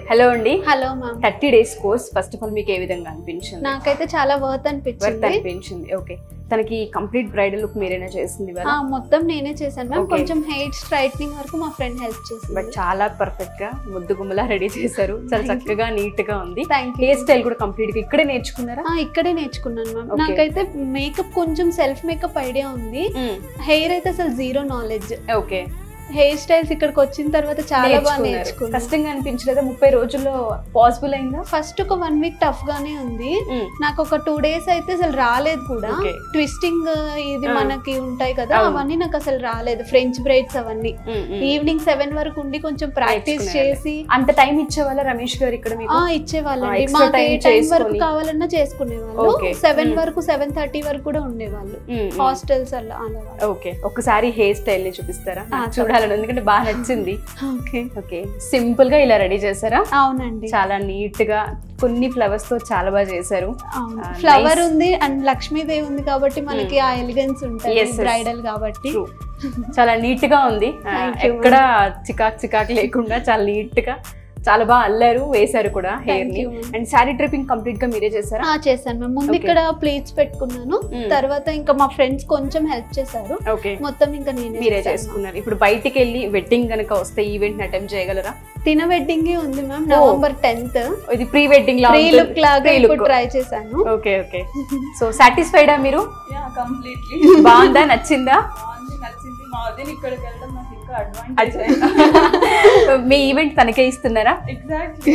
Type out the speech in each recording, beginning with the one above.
Hello అండి hello ma'am thirty days course first of all మీకు ఏ విధంగా అనిపించింది నాకైతే చాలా వర్త్ వర్త్ అనిపించింది అనిపించింది ఓకే తనకి కంప్లీట్ బ్రైడల్ లుక్ మీరైనా చేసింది ఆ, మొత్తం నేనే చేశాను మ్యామ్ Okay. కొంచెం హెయిర్ స్ట్రైట్నింగ్ వరకు మా ఫ్రెండ్ హెల్ప్ బట్ చేసింది చాలా పర్ఫెక్ట్ గా ముద్దు గుమ్మలా రెడీ చేశారు చాలా Thank you. చక్కగా నీట్ గా ఉంది థ్యాంక్ యూ హెయిర్ స్టైల్ కూడా కంప్లీట్ గా ఇక్కడే నేర్చుకున్నారా ఇక్కడే నేర్చుకున్నాను మ్యామ్ Okay. నాకైతే మేకప్ కొంచెం సెల్ఫ్ మేకప్ ఐడియా ఉంది హెయిర్ అయితే అసలు zero knowledge okay hair styles ఇక్కడికి వచ్చిన తర్వాత చాలా బాగా నేర్చుకున్నాను కష్టంగా అనిపించలేదా ముప్పై రోజుల్లో పాసిబుల్ అయిందా ఫస్ట్ ఒక వన్ వీక్ టఫ్ గానే ఉంది నాకు ఒక టూ డేస్ అయితే అసలు రాలేదు కూడా Okay. ట్విస్టింగ్ ఇది ఆ. మనకి ఉంటాయి కదా అవును. అవన్నీ నాకు అసలు రాలేదు ఫ్రెంచ్ బ్రైడ్స్ అవన్నీ ఈవినింగ్ సెవెన్ వరకు ఉండి కొంచెం ప్రాక్టీస్ నేర్చుకునేవాళ్ళు. చేసి అంత టైం ఇచ్చేవాళ్ళ రమేష్ గారు ఇక్కడ మీకు ఆ ఇచ్చేవాళ్ళండి ఆ, extra మాకు ఏ time టైం వరకు చేసుకొని. కావాలన్నా చేసుకునేవాళ్ళు Okay. Seven Mm. వరకు సెవెన్ థర్టీ వరకు కూడా ఉండేవాళ్ళు మ్మ్, మ్మ్. హాస్టల్స్ అలా అనేవాళ్ళు ఓకే ఒక్కసారి హెయిర్ స్టైల్ ని చూపిస్తారా ఆ, నాకు చూడాలని ఎందుకంటే బాగా నచ్చింది ఓకే ఓకే సింపుల్ గా ఇలా రెడీ చేశారా అవునండి చాలా నీట్ గా కొన్ని ఫ్లవర్స్ తో చాలా బాగా చేశారు అవును ఆ, ఫ్లవర్ nice. ఉంది అండ్ లక్ష్మీదేవి ఉంది కాబట్టి మనకి ఆ ఎలిగెన్స్ ఉంటుంది Yes, yes. బ్రైడల్ కాబట్టి True. చాలా నీట్ గా ఉంది ఆ, Thank you, ఎక్కడ చికాక్ చికాక్ లేకుండా చాలా నీట్ గా చాలా బాగా అల్లారు వేశారు కూడా హెయిర్ Thank ని you, ma'am. And sari draping complete గా మీరే చేశారా ఆ, చేశాను మేము ముందు Okay. ఇక్కడ ప్లేట్స్ పెట్టుకున్నాను Mm. తర్వాత ఇంకా మా ఫ్రెండ్స్ కొంచెం హెల్ప్ చేశారు ఓకే మొత్తం ఇంకా నేనే మీరే చేశాను. చేసుకున్నారు ఇప్పుడు బయటికి వెళ్ళి వెడ్డింగ్ కనుక వస్తే ఈవెంట్ అటెంప్ట్ చేయగలరా తిన వెడ్డింగ్ ఉంది మ్యామ్ నవంబర్ టెన్త్ ఇది ప్రీ వెడ్డింగ్ లా ప్రీ లుక్ లాగా Pre look. ఇప్పుడు ట్రై చేశాను ఓకే ఓకే సో సాటిస్ఫైడా మీరు కంప్లీట్లీ బాగుందా నచ్చిందా బాగుంది నచ్చింది మా వదిన ఇక్కడికి వెళ్ళడం నాకు ఇంకా అడ్వాంటేజ్ మీ ఈవెంట్ తనకే ఇస్తున్నారా ఎగ్జాక్ట్లీ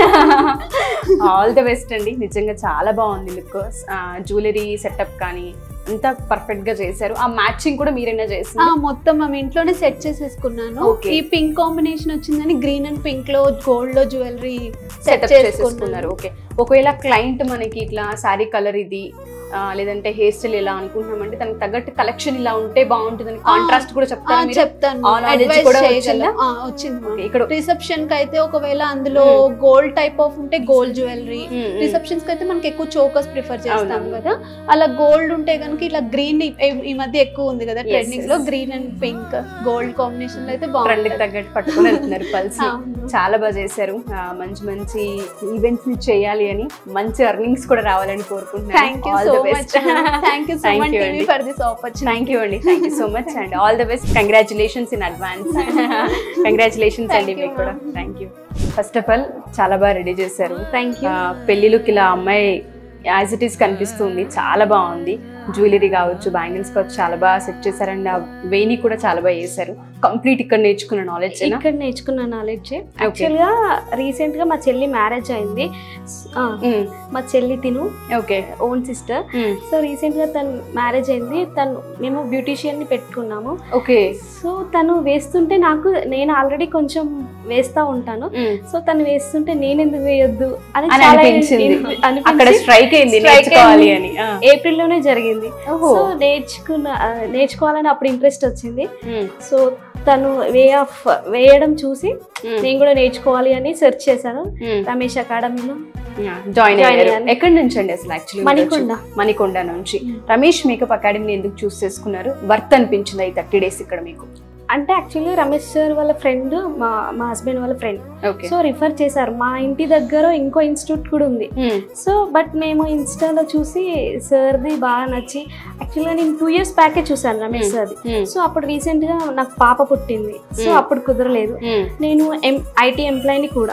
ఆల్ ద బెస్ట్ అండి నిజంగా చాలా బాగుంది లుక్ జ్యువెలరీ సెటప్ కానీ అంతా పర్ఫెక్ట్ గా చేశారు ఆ మ్యాచింగ్ కూడా మీరైనా ఆ, చేసింది మొత్తం మేము ఇంట్లోనే సెట్ చేసేసుకున్నాను Okay. ఈ పింక్ కాంబినేషన్ వచ్చిందని గ్రీన్ అండ్ పింక్ లో గోల్డ్ లో జ్యువెలరీ సెట్ సెటప్ చేసుకున్నాను చేసేసుకున్నారు ఓకే ఒకవేళ క్లయింట్ మనకి ఇట్లా శారీ కలర్ ఇది ఆ, లేదంటే హెయిర్ స్టైల్ ఇలా అనుకుంటున్నామంటే దానికి తగ్గట్టు కలెక్షన్ ఇలా ఉంటే బాగుంటుందని కాంట్రాస్ట్ కూడా ఆ, చెప్తారా మీరు? చెప్తాను ఆ knowledge అడ్వైస్ కూడా చేయగలను వచ్చిందా? ఆ, వచ్చింది Okay, ఇక్కడ రిసెప్షన్ కి అయితే ఒకవేళ అందులో గోల్డ్ టైప్ ఆఫ్ ఉంటే గోల్డ్ జ్యువెలరీ మ్మ్, మ్మ్. రిసెప్షన్స్ కి అయితే మనకి ఎక్కువ చోకస్ ప్రిఫర్ చేస్తాం అవునవును. కదా అలా గోల్డ్ ఉంటే కనుక ఇలా గ్రీన్ ఈ మధ్య ఎక్కువ ఉంది కదా Yes, ట్రెండింగ్ yes. లో green and pink gold combination లో అయితే ట్రెండ్ బాగుంటుంది తగ్గట్టు పట్టుకొని వెళ్తున్నారు పల్స్ అవును. చాలా బాగా చేశారు ఆ, మంచి మంచి ఈవెంట్స్ ని చేయాలి అని మంచి ఎర్నింగ్స్ కూడా రావాలని కోరుకుంటున్నాను thank you All so the much best. Thank you so Thank much you TV అండి. For this opportunity thank you అండి thank you so much and all the best congratulations in advance congratulations Thank అండి you, మీకు కూడా ma'am. Thank you first of all చాలా బాగా ready చేశారు thank you ఆ, పెళ్ళిలోకి ఇలా అమ్మాయి యాజ్ ఇట్ ఈస్ కనిపిస్తుంది చాలా బాగుంది జ్యువెలరీ కావచ్చు బ్యాంగిల్స్ కావచ్చు చాలా బాగా సెట్ చేశారు అండ్ ఆ వేణి కూడా చాలా బాగా చేశారు కంప్లీట్ ఇక్కడ నేర్చుకున్న నాలెడ్జ్ ఇక్కడ నేర్చుకున్న నాలెడ్జ్ యాక్చువల్గా రీసెంట్ గా మా చెల్లి మ్యారేజ్ అయింది ఆ, మా చెల్లి తిను okay own sister so recent గా తను మ్యారేజ్ అయింది తను మేము బ్యూటీషియన్ ని పెట్టుకున్నాము ఓకే సో తను వేస్తుంటే నాకు నేను ఆల్రెడీ కొంచెం వేస్తా ఉంటాను సో తను వేస్తుంటే నేను ఎందుకు వేయొద్దు అని అని చాలా అనిపించింది అనిపించి- అక్కడ స్ట్రైక్ అయింది Strike నేర్చుకోవాలి అయింది. అని ఆ. ఏప్రిల్ లోనే జరిగింది ఓహో. సో నేర్చుకున్న ఆ, నేర్చుకోవాలని అప్పుడు ఇంట్రెస్ట్ వచ్చింది ఉమ్, సో తను వే ఆఫ్ వేయడం చూసి ఉమ్, నేను కూడా నేర్చుకోవాలి అని సెర్చ్ చేశాను ఉమ్. రమేష్ అకాడమీలో జాయిన్ Join అయ్యారు అయ్యాను. ఎక్కడి నుంచి అండి అసలు యాక్చువల్లీ మణికొండ. మణికొండ నుంచి రమేష్ మేకప్ అకాడమీని ఎందుకు చూస్ చేసుకున్నారు వర్త్ అనిపించింది ఈ థర్టీ డేస్ ఇక్కడ మీకు అంటే యాక్చువల్లీ రమేష్ సార్ వాళ్ళ ఫ్రెండ్ మా మా హస్బెండ్ వాళ్ళ ఫ్రెండ్ ఓకే సో రిఫర్ చేశారు మా ఇంటి దగ్గర ఇంకో ఇన్స్టిట్యూట్ కూడా ఉంది సో బట్ మేము ఇన్స్టాలో చూసి సార్ది బాగా నచ్చి యాక్చువల్గా నేను టూ ఇయర్స్ బ్యాకే చూసాను రమేష్ సార్ది సో అప్పుడు రీసెంట్గా నాకు పాప పుట్టింది సో Hmm. అప్పుడు కుదరలేదు నేను ఎం ఐటీ ఎంప్లాయీని కూడా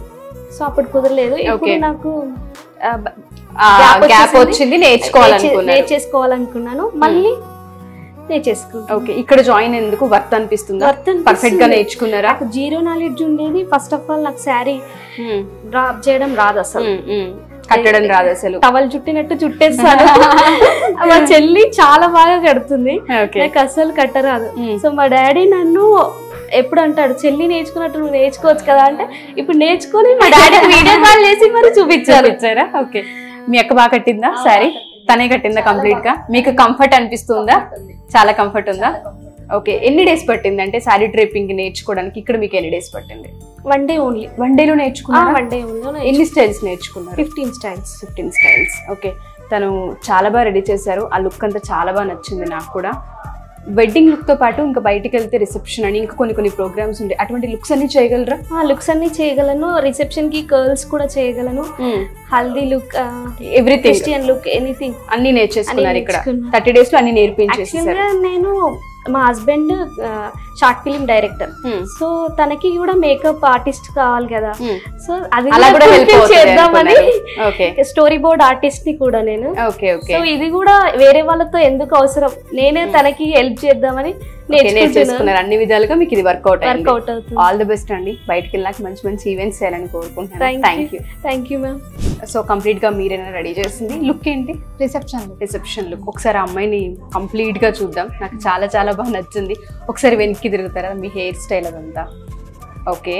సో అప్పుడు కుదరలేదు ఇప్పుడు Okay. నాకు ఆ, బ- Gap గ్యాప్ వచ్చేసింది. వచ్చింది నేర్చే- నేర్చుకోవాలనుకున్నారు నేర్చేసుకోవాలనుకున్నాను మళ్ళీ నేర్చేసుకుంటాను ఓకే ఇక్కడ జాయిన్ ఎందుకు వర్త్ అనిపిస్తుందా వర్త్ అనిపిస్తుంది. పర్ఫెక్ట్ గా నేర్చుకున్నారా నాకు జీరో నాలెడ్జ్ ఉండేది ఫస్ట్ ఆఫ్ ఆల్ నాకు శారీ డ్రాప్ చేయడం రాదు అసలు ఉమ్, ఉమ్. కట్టడం రాదు అసలు టవల్ చుట్టినట్టు చుట్టేస్తాను మా చెల్లి చాలా బాగా కడుతుంది ఓకే నాకు అస్సలు కట్టరాదు ఉమ్. సో మా డాడీ నన్ను ఎప్పుడు అంటాడు చెల్లి నేర్చుకున్నట్టు నువ్వు నేర్చుకోవచ్చు కదా అంటే ఇప్పుడు నేర్చుకొని మా డాడీ వీడియో కాల్ చేసి మరి చూపించారు ఇచ్చారా ఓకే మీ అక్క బాగా కట్టిందా సారీ తనే కట్టిందా కంప్లీట్ గా మీకు కంఫర్ట్ అనిపిస్తుందా చాలా కంఫర్ట్ ఉందా ఓకే ఎన్ని డేస్ పట్టింది అంటే శారీ డ్రేపింగ్ నేర్చుకోవడానికి ఇక్కడ మీకు ఎన్ని డేస్ పట్టింది వన్ డే ఓన్లీ వన్ డేలో నేర్చుకున్నారా వన్ డే ఓన్లీ ఎన్ని స్టైల్స్ నేర్చుకున్నారు fifteen styles fifteen styles okay తను చాలా బాగా రెడీ చేశారు ఆ లుక్ అంతా చాలా బాగా నచ్చింది నాకు కూడా వెడ్డింగ్ లుక్ తో పాటు ఇంకా బయటికి వెళ్తే రిసెప్షన్ అని ఇంకా కొన్ని కొన్ని ప్రోగ్రామ్స్ ఉంటాయి అటువంటి లుక్స్ అన్ని చేయగలరా ఆ లుక్స్ అన్ని చేయగలను రిసెప్షన్ కి కర్ల్స్ కూడా చేయగలను haldi look everything Christian look anything అన్ని నేర్చేసుకున్నారు అన్ని ఇక్కడ నేర్చుకున్నా. థర్టీ డేస్ లో అన్ని నేర్పించేసారు యాక్చువల్గా నేను మా husband short film director so తనకి కూడా మేకప్ ఆర్టిస్ట్ కావాలి కదా సో అది అలా కూడా హెల్ప్ చేద్దామని ఓకే స్టోరీ బోర్డ్ ఆర్టిస్ట్ ని కూడా నేను ఓకే ఓకే సో ఇది కూడా వేరే వాళ్ళతో ఎందుకు అవసరం నేనే తనకి హెల్ప్ చేద్దామని నేర్చుకుంటున్నాను నేర్చేసుకున్నారు అన్ని విధాలుగా మీకు ఇది వర్కౌట్ అయింది వర్కౌట్ అవుతుంది ఆల్ ది బెస్ట్ అండి బయటికి వెళ్ళాక మంచి మంచి ఈవెంట్స్ చేయాలని కోరుకుంటున్నాను thank thank you you thank you ma'am so complete గా మీరేనా రెడీ చేసింది లుక్ ఏంటి రిసెప్షన్ రిసెప్షన్ లుక్ ఒకసారి ఆ అమ్మాయిని కంప్లీట్ గా చూద్దాం నాకు చాలా చాలా బాగా నచ్చింది ఒకసారి వెనక్కి తిరుగుతారా మీ హెయిర్ స్టైల్ అదంతా ఓకే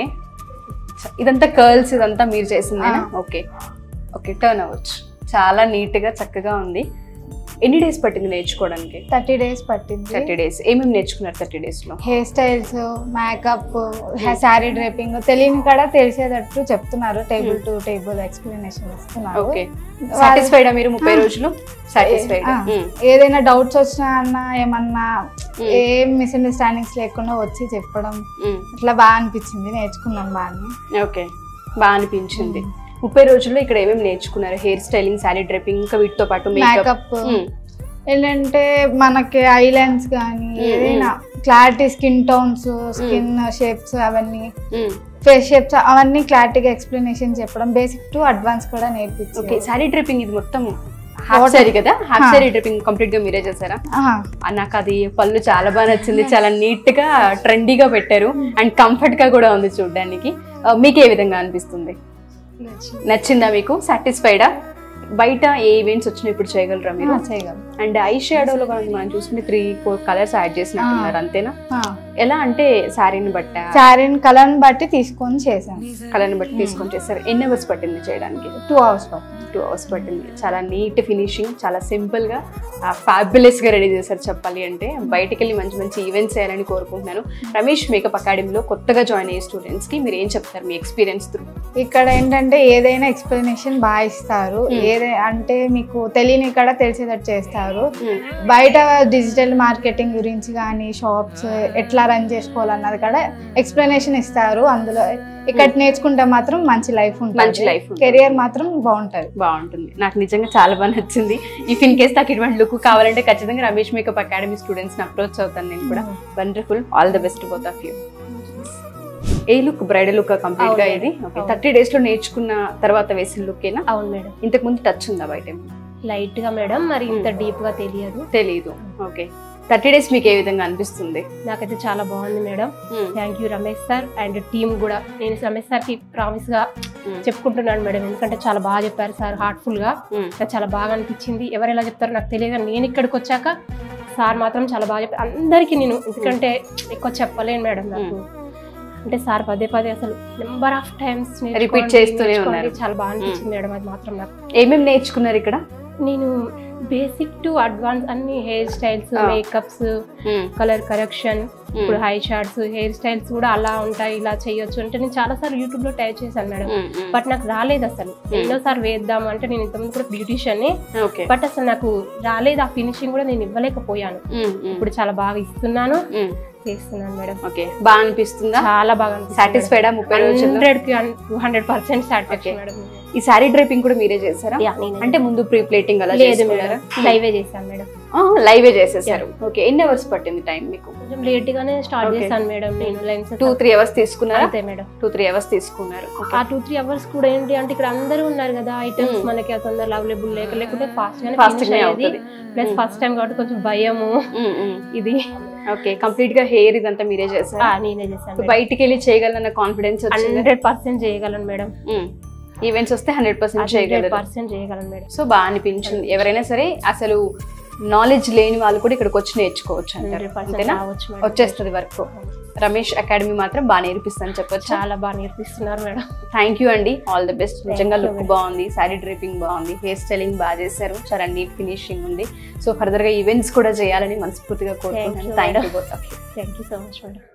ఇదంతా కర్ల్స్ ఇదంతా మీరు చేసిందేనా ఓకే ఓకే టర్న్ అవ్వచ్చు చాలా నీట్ గా చక్కగా ఉంది ఎన్ని డేస్ పట్టింది నేర్చుకోవడానికి థర్టీ డేస్ పట్టింది థర్టీ డేస్ ఏమేమి నేర్చుకున్నారు థర్టీ డేస్ లో hair styles makeup sari draping తెలియని కూడా తెలిసేటట్టు చెప్తున్నారు టేబుల్ టు టేబుల్ ఎక్స్ప్లెనేషన్ ఇస్తున్నారు ఓకే సాటిస్ఫైడా మీరు ముప్పై రోజులు సాటిస్ఫైడ్ ఆ, ఏదైనా డౌట్స్ వచ్చినా అన్న ఏమన్నా ఏం మిస్అండర్స్టాండింగ్స్ లేకుండా వచ్చి చెప్పడం ఇట్లా బాగా అనిపించింది నేర్చుకున్నాం బాగా ఓకే బాగా అనిపించింది ముప్పై రోజుల్లో ఇక్కడ ఏమేమి నేర్చుకున్నారు హెయిర్ స్టైలింగ్ శారీ డ్రైపింగ్ ఇంకా వీటితో పాటు మేకప్ మేకప్ ఏంటంటే మనకి ఐలాండ్స్ కానీ ఏదైనా clarity skin tones skin shapes అవన్నీ ఫేస్ షేప్స్ అవన్నీ క్లారిటీగా ఎక్స్ప్లెనేషన్ చెప్పడం బేసిక్ టు అడ్వాన్స్ కూడా ఓకే నేర్పించి శారీ డ్రైపింగ్ ఇది మొత్తం హాఫ్ శారీ కదా హాఫ్ హా. శారీ డ్రైపింగ్ కంప్లీట్ గా మీరే చేశారా ఆ, నాకు అది పళ్ళు చాలా బాగా నచ్చింది చాలా నీట్ గా ట్రెండీగా పెట్టారు అండ్ కంఫర్ట్ గా కూడా ఉంది చూడడానికి ఆ, మీకు ఏ విధంగా అనిపిస్తుంది నచ్చిందా మీకు సాటిస్ఫైడా బయట ఏ ఈవెంట్స్ వచ్చినా ఇప్పుడు చేయగలరా మీరు చేయగలం అండ్ ఐ షాడోలో మనం మనం చూసుకుంటే త్రీ ఫోర్ కలర్స్ యాడ్ చేసినట్టున్నారు అంతేనా ఎలా అంటే శారీని బట్ట శారీని కలర్ని బట్టి తీసుకొని చేశాను కలర్ని బట్టి తీసుకొని చేస్తారు ఎన్ని అవర్స్ పట్టింది చేయడానికి టూ అవర్స్ పట్టింది టూ అవర్స్ పట్టింది చాలా నీట్ ఫినిషింగ్ చాలా సింపుల్ గా ఫ్యాబులస్ గా రెడీ చేశారు చెప్పాలి అంటే బయటికి వెళ్ళి మంచి మంచి ఈవెంట్స్ చేయాలని కోరుకుంటున్నాను రమేష్ మేకప్ అకాడమీలో కొత్తగా జాయిన్ అయ్యే స్టూడెంట్స్ కి మీరు ఏం చెప్తారు మీ ఎక్స్పీరియన్స్ త్రూ ఇక్కడ ఏంటంటే ఏదైనా ఎక్స్ప్లెనేషన్ బాగా ఇస్తారు ఏదే అంటే మీకు తెలియని కూడా తెలిసేటట్టు చేస్తారు బయట డిజిటల్ మార్కెటింగ్ గురించి కానీ షాప్స్ ఎట్లా రన్ చేసుకోవాలన్నది కూడా ఎక్స్ప్లెనేషన్ ఇస్తారు అందులో ఇక్కడ నేర్చుకుంటే మాత్రం మంచి లైఫ్ ఉంటుంది మంచి life ఉంటుంది. కెరియర్ మాత్రం బాగుంటది బాగుంటుంది నాకు నిజంగా చాలా బాగా నచ్చింది ఇఫ్ ఇన్ కేస్ నాకు ఇటువంటి లుక్ కావాలంటే ఖచ్చితంగా Ramesh makeup academy students approach అవుతాను నేను కూడా wonderful all the best both of you a look bridal look complete గా ఇది ఓకే థర్టీ డేస్ లో నేర్చుకున్న తర్వాత వేసిన లుక్ ఏనా అవును మేడం ఇంతకు ముందు టచ్ ఉందా బయట లైట్ గా మేడం మరి ఇంత డీప్ గా తెలియదు తెలీదు ఓకే థర్టీ డేస్ మీకు ఏ విధంగా అనిపిస్తుంది నాకైతే చాలా బాగుంది madam thank you Ramesh sir and team కూడా నేను రమేష్ సార్ కి ప్రామిస్ గా చెప్పుకుంటున్నాను మేడం ఎందుకంటే చాలా బాగా చెప్పారు సార్ హార్ట్ఫుల్ గా నాకు చాలా బాగా అనిపించింది ఎవరు ఎలా చెప్తారో నాకు తెలియదు కానీ నేను ఇక్కడికి వచ్చాక సార్ మాత్రం చాలా బాగా చెప్పారు అందరికీ నేను ఎందుకంటే ఎక్కువ చెప్పలేను మేడం నాకు అంటే సార్ పదే పదే అసలు నెంబర్ ఆఫ్ టైమ్స్ Repeat చేస్తూనే ఉన్నారు. చాలా బాగా అనిపించింది మేడం అది మాత్రం నాకు ఏమేమి నేర్చుకున్నారు ఇక్కడ నేను బేసిక్ టు అడ్వాన్స్ అన్ని hair styles Ah. Makeups colour correction ఇప్పుడు హై షార్ట్స్ హెయిర్ స్టైల్స్ కూడా అలా ఉంటాయి ఇలా చేయొచ్చు అంటే నేను చాలా సార్లు యూట్యూబ్ లో ట్రై చేశాను మేడం బట్ నాకు రాలేదు అసలు ఎన్నోసార్లు వేద్దాం అంటే నేను ఇంతకుముందు కూడా బ్యూటిషియన్ ఓకే బట్ అసలు నాకు రాలేదు ఆ ఫినిషింగ్ కూడా నేను ఇవ్వలేకపోయాను ఇప్పుడు చాలా బాగా ఇస్తున్నాను చేస్తున్నాను మేడం ఓకే బాగా అనిపిస్తుందా చాలా బాగా సాటిస్ఫైడా ముప్పై రోజుల్లో హండ్రెడ్ కి two hundred percent satisfaction madam ఈ శారీ డ్రైపింగ్ కూడా మీరే చేశారా Yeah, నేనే. అంటే ముందు ప్రీ ప్లేటింగ్ అలా లేదు చేసుకున్నారా మేడం లైవే చేశాను మేడం లైవే చేసేసారు ఓకే ఎన్ని అవర్స్ పట్టింది టైం మీకు కొంచెం లేట్ గానే స్టార్ట్ Okay. చేశాను మేడం నేను లెన్స్ టూ త్రీ అవర్స్ తీసుకున్నారా అంతే మేడం టూ త్రీ అవర్స్ తీసుకున్నారు ఆ టూ త్రీ అవర్స్ కూడా ఏంటి అంటే ఇక్కడ అందరూ ఉన్నారు కదా ఐటమ్స్ Hmm. మనకి తొందరలో అవైలబుల్ లేక లేకుంటే ఫాస్ట్ గానే ఫాస్ట్ finish అయ్యేది అవుతుంది ప్లస్ Hmm. ఫస్ట్ టైం కాబట్టి కొంచెం భయము ఇది ఓకే కంప్లీట్ గా హెయిర్ ఇదంతా మీరే ఆ, చేశారు నేనే చేశాను బయటికి వెళ్ళి చేయగలన్న కాన్ఫిడెన్స్ వచ్చింది హండ్రెడ్ పర్సెంట్ చేయగలను మేడం ఈవెంట్స్ వస్తే హండ్రెడ్ పర్సెంట్ హండ్రెడ్ చేయగలరు పర్సెంట్ చేయగలను మేడం సో బాగా అనిపించింది ఎవరైనా సరే అసలు నాలెడ్జ్ లేని వాళ్ళు కూడా ఇక్కడికి వచ్చి నేర్చుకోవచ్చు అంటారు హండ్రెడ్ పర్సెంట్ అంతేనా రావచ్చు మేడం వచ్చేస్తుంది వర్క్ రమేష్ అకాడమీ మాత్రం బాగా నేర్పిస్తాను చెప్పొచ్చు చాలా బాగా నేర్పిస్తున్నారు మేడం థ్యాంక్ యూ అండి ఆల్ ది బెస్ట్ నిజంగా you, లుక్ madam. బాగుంది శారీ డ్రైపింగ్ బాగుంది హెయిర్ స్టైలింగ్ బాగా చేశారు చాలా నీట్ ఫినిషింగ్ ఉంది సో ఫర్దర్ గా ఈవెంట్స్ కూడా చేయాలని మనస్ఫూర్తిగా కోరుకుంటున్నాను you, thank you madam. Both of you thank you so much madam